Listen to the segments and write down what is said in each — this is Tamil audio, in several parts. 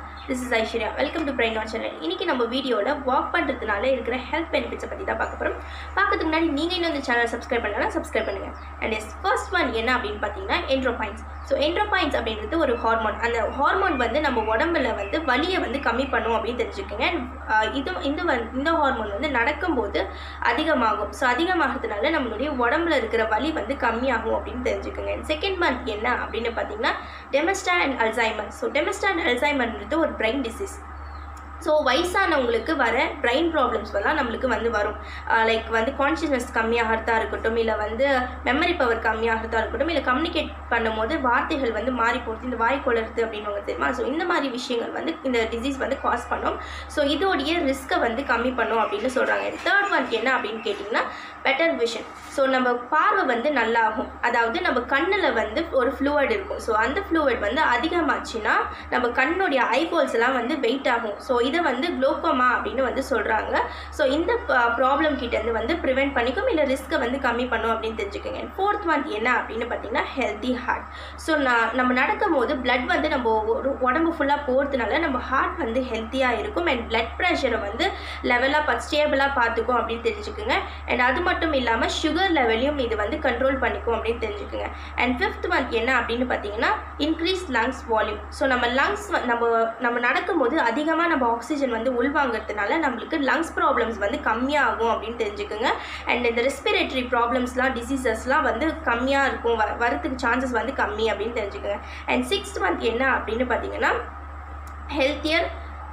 this is Aishwarya welcome to brain what channel இன்றைக்கி நம்ம வீடியோவில் வாக் பண்ணுறதுனால இருக்கிற ஹெல்த் பெனிஃபிட்ஸை பற்றி தான் பார்க்க போகிறோம் பார்க்கறதுக்கு முன்னாடி நீங்கள் இன்னும் இந்த சேனல் சப்ஸ்கிரைப் பண்ணலாம் சப்ஸ்கிரைப் பண்ணுங்கள் அண்ட் எஸ் ஃபர்ஸ்ட் ஒன் என்ன அப்படின்னு பார்த்தீங்கன்னா என்ட்ரோபாயின்ஸ் ஸோ என்ட்ரோபாயின்ஸ் அப்படின்றது ஒரு ஹார்மோன் அந்த ஹார்மோன் வந்து நம்ம உடம்புல வந்து வலியை வந்து கம்மி பண்ணும் அப்படின்னு தெரிஞ்சுக்கோங்க And, இது இந்த வந் இந்த ஹார்மோன் வந்து நடக்கும்போது அதிகமாகும் ஸோ அதிகமாகிறதுனால நம்மளுடைய உடம்புல இருக்கிற வலி வந்து கம்மியாகும் அப்படின்னு தெரிஞ்சுக்கோங்க செகண்ட் மந்த் என்ன அப்படின்னு பார்த்தீங்கன்னா dementia and Alzheimer so dementia and அல்சைமர்ன்றது ஒரு பிரெயின் டிசீஸ் ஸோ வயசானவங்களுக்கு வர பிரெயின் ப்ராப்ளம்ஸ் எல்லாம் நம்மளுக்கு வந்து வரும் லைக் வந்து கான்ஷியஸ்னஸ் கம்மியாகிறதா இருக்கட்டும் இல்லை வந்து மெமரி பவர் கம்மியாகிறதா இருக்கட்டும் இல்லை கம்யூனிகேட் பண்ணும்போது வார்த்தைகள் வந்து மாறி போகிறது இந்த வாய் கொளருது அப்படின்னு தெரியுமா ஸோ இந்த மாதிரி விஷயங்கள் வந்து இந்த டிசீஸ் வந்து காஸ் பண்ணும் ஸோ இதோடைய ரிஸ்க்கை வந்து கம்மி பண்ணும் அப்படின்னு சொல்கிறாங்க தேர்ட் ஒன் என்ன அப்படின்னு கேட்டிங்கன்னா பெட்டர் விஷன் ஸோ நம்ம பார்வை வந்து நல்லா ஆகும் அதாவது நம்ம கண்ணில் வந்து ஒரு ஃப்ளூவட் இருக்கும் ஸோ அந்த ஃப்ளூவட் வந்து அதிகமாச்சுன்னா நம்ம கண்ணுடைய ஐபால்ஸ் எல்லாம் வந்து வெயிட் ஆகும் ஸோ இதை வந்து குளோக்கோமா அப்படின்னு வந்து சொல்கிறாங்க ஸோ இந்த ப்ராப்ளம் கிட்டேருந்து வந்து ப்ரிவெண்ட் பண்ணிக்கும் இல்லை ரிஸ்க்கை வந்து கம்மி பண்ணும் அப்படின்னு தெரிஞ்சுக்கோங்க ஃபோர்த் ஒன் என்ன அப்படின்னு பார்த்தீங்கன்னா ஹெல்த்தி ஹார்ட் ஸோ நான் நம்ம நடக்கும் போது பிளட் வந்து நம்ம ஒரு உடம்பு ஃபுல்லாக போகிறதுனால நம்ம ஹார்ட் வந்து ஹெல்த்தியாக இருக்கும் அண்ட் பிளட் ப்ரெஷரை வந்து லெவலாக ஸ்டேபிளாக பார்த்துக்கும் அப்படின்னு தெரிஞ்சுக்கோங்க அண்ட் அது மட்டும் இல்லாமல் சுகர் லெவலையும் இது வந்து கண்ட்ரோல் பண்ணிக்கும் அப்படின்னு தெரிஞ்சுக்கோங்க அண்ட் ஃபிஃப்த் ஒன் என்ன அப்படின்னு பார்த்தீங்கன்னா இன்க்ரீஸ் லங்ஸ் வால்யூம் ஸோ நம்ம லங்ஸ் நம்ம நம்ம நடக்கும்போது அதிகமாக நம்ம ஆக்சிஜன் வந்து உள்வாங்கிறதுனால நம்மளுக்கு லங்ஸ் ப்ராப்ளம்ஸ் வந்து கம்மியாகும் அப்படின்னு தெரிஞ்சுக்கோங்க அண்ட் இந்த ரெஸ்பிரேட்டரி ப்ராப்ளம்ஸ்லாம் டிசீசஸ்லாம் வந்து கம்மியாக இருக்கும் வ வரத்துக்கு சான்சஸ் வந்து கம்மி அப்படின்னு தெரிஞ்சுக்கோங்க அண்ட் சிக்ஸ்த் மந்த் என்ன அப்படின்னு பார்த்தீங்கன்னா healthier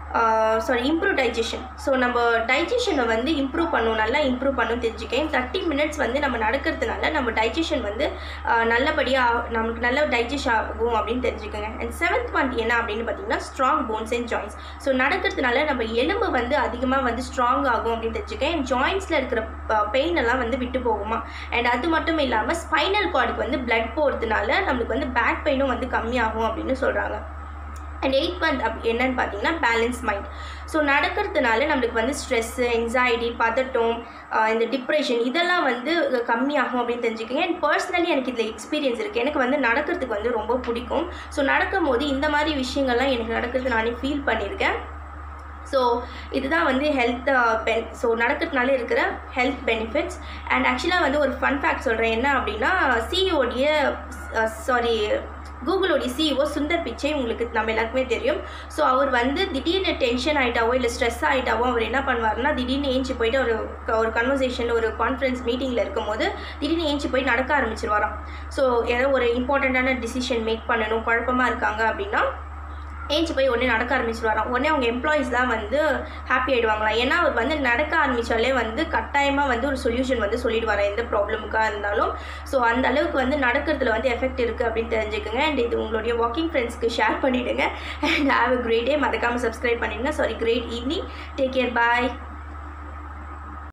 sorry improve digestion so நம்ம டைஜஷனை வந்து இம்ப்ரூவ் பண்ணும் நல்லா இம்ப்ரூவ் பண்ணும் தெரிஞ்சுக்கேன் தேர்ட்டி மினிட்ஸ் வந்து நம்ம நடக்கிறதுனால நம்ம டைஜஷன் வந்து நல்லபடியாக நமக்கு நல்ல டைஜஸ்ட் ஆகும் அப்படின்னு தெரிஞ்சுக்கோங்க அண்ட் செவன்த் மந்த் என்ன அப்படின்னு பார்த்தீங்கன்னா strong bones and joints so நடக்கிறதுனால நம்ம எலும்பு வந்து அதிகமாக வந்து ஸ்ட்ராங் ஆகும் அப்படின்னு தெரிஞ்சுக்கேன் அண்ட் ஜாயின்ஸில் இருக்கிற பெயின் எல்லாம் வந்து விட்டு போகுமா அண்ட் அது மட்டும் இல்லாமல் ஸ்பைனல் கார்டுக்கு வந்து பிளட் போகிறதுனால நம்மளுக்கு வந்து பேக் பெயினும் வந்து கம்மியாகும் அப்படின்னு சொல்கிறாங்க அண்ட் எயிட் மந்த் அப் என்னன்னு பார்த்தீங்கன்னா பேலன்ஸ் மைண்ட் ஸோ நடக்கிறதுனால நம்மளுக்கு வந்து ஸ்ட்ரெஸ்ஸு என்சைட்டி பதட்டம் இந்த டிப்ரெஷன் இதெல்லாம் வந்து கம்மியாகும் அப்படின்னு தெரிஞ்சுக்கோங்க அண்ட் பர்சனலி எனக்கு இதில் எக்ஸ்பீரியன்ஸ் இருக்குது எனக்கு வந்து நடக்கிறதுக்கு வந்து ரொம்ப பிடிக்கும் ஸோ நடக்கும் போது இந்த மாதிரி விஷயங்கள்லாம் எனக்கு நடக்கிறது நானே ஃபீல் பண்ணியிருக்கேன் ஸோ இதுதான் வந்து ஹெல்த் பென் ஸோ நடக்கிறதுனால இருக்கிற ஹெல்த் பெனிஃபிட்ஸ் அண்ட் ஆக்சுவலாக வந்து ஒரு ஃபன் ஃபேக்ட் சொல்கிறேன் என்ன அப்படின்னா சிஇஓடைய சாரி கூகுளோடைய சிஇஓ சுந்தர் பிச்சை உங்களுக்கு நம்ம எல்லாருக்குமே தெரியும் ஸோ அவர் வந்து திடீர்னு டென்ஷன் ஆகிட்டாவோ இல்லை ஸ்ட்ரெஸ் ஆகிட்டாவோ அவர் என்ன பண்ணுவார்னா திடீர்னு ஏஞ்சி போயிட்டு ஒரு ஒரு கன்வர்சேஷனில் ஒரு கான்ஃபரன்ஸ் மீட்டிங்கில் இருக்கும்போது திடீர்னு ஏஞ்சி போய் நடக்க ஆரம்பிச்சிருவாராம் ஸோ ஏதோ ஒரு இம்பார்ட்டண்ட்டான டிசிஷன் மேக் பண்ணணும் குழப்பமாக இருக்காங்க அப்படின்னா ஏஞ்சி போய் உடனே நடக்க ஆரம்பிச்சிருவாராம் உடனே அவங்க எம்ப்ளாயிஸ்லாம் வந்து ஹாப்பி ஆகிடுவாங்களாம் ஏன்னா அவர் வந்து நடக்க ஆரம்பித்தாலே வந்து கட்டாயமாக வந்து ஒரு சொல்யூஷன் வந்து சொல்லிடுவார் எந்த ப்ராப்ளமுக்காக இருந்தாலும் ஸோ அந்த அளவுக்கு வந்து நடக்கிறதுல வந்து எஃபெக்ட் இருக்குது அப்படின்னு தெரிஞ்சுக்கோங்க அண்ட் இது உங்களுடைய வாக்கிங் ஃப்ரெண்ட்ஸ்க்கு ஷேர் பண்ணிவிடுங்க and have a great day மறக்காமல் சப்ஸ்கிரைப் பண்ணிடுங்க sorry great evening take care பாய்